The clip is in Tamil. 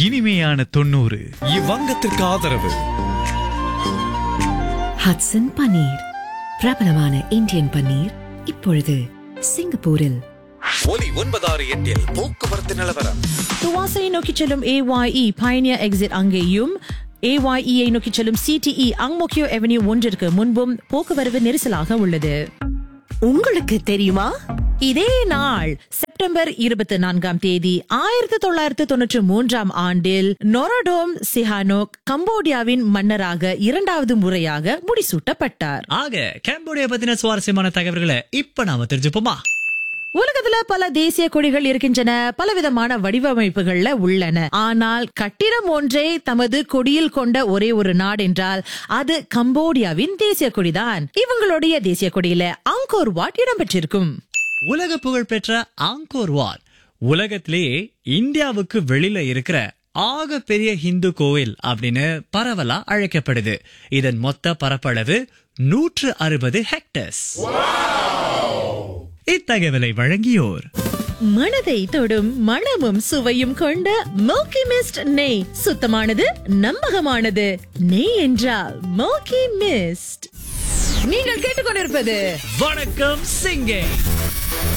இனிமையான தொண்ணூறு இவ்வங்கத்திற்கு ஆதரவு ஹட்சன் பன்னீர் பிரபலமான இந்தியன் பன்னீர் இப்பொழுது சிங்கப்பூரில் ஒலி ஒன்பதாறு எட்டில் போக்குவரத்து நிலவரம் துவாசை நோக்கி செல்லும் ஏஒய்இ பயணியர் எக்ஸிட் அங்கேயும் ஏஒய்இயை நோக்கி செல்லும் சிடிஇ அங்மோக்கியோ அவென்யூ ஒன்றிற்கு முன்பும் போக்குவரவு நெரிசலாக உள்ளது உங்களுக்கு தெரியுமா இதே நாள் செப்டம்பர் இருபத்தி நான்காம் தேதி ஆயிரத்தி தொள்ளாயிரத்து தொன்னூற்றி மூன்றாம் ஆண்டில் நொரடோம் சிஹானோக் கம்போடியாவின் மன்னராக இரண்டாவது முறையாக முடிசூட்டப்பட்டார் ஆக கேம்போடியா பத்தின சுவாரஸ்யமான தகவல்களை இப்ப நாம தெரிஞ்சுப்போமா உலகத்துல பல தேசிய கொடிகள் இருக்கின்றன பலவிதமான வடிவமைப்புகள்ல உள்ளன ஆனால் கட்டிடம் ஒன்றே தமது கொடியில் கொண்ட ஒரே ஒரு நாடு என்றால் அது கம்போடியாவின் தேசிய கொடிதான் இவங்களுடைய தேசிய கொடியில அங்கோர் வாட் இடம்பெற்றிருக்கும் உலக புகழ் பெற்ற ஆங்கோர் வாட் உலகத்திலேயே இந்தியாவுக்கு வெளியில இருக்கிற ஆக பெரிய ஹிந்து கோவில் அப்படின்னு பரவலா அழைக்கப்படுது இதன் மொத்த பரப்பளவு நூற்று அறுபது ஹெக்டர்ஸ் இத்தகவலை வழங்கியோர் மனதை தொடும் மணமும் சுவையும் கொண்ட மோக்கி மிஸ்ட் நெய் சுத்தமானது நம்பகமானது நெய் என்றால் மோக்கி மிஸ்ட் நீங்கள் கேட்டுக்கொண்டிருப்பது வணக்கம் சிங்கே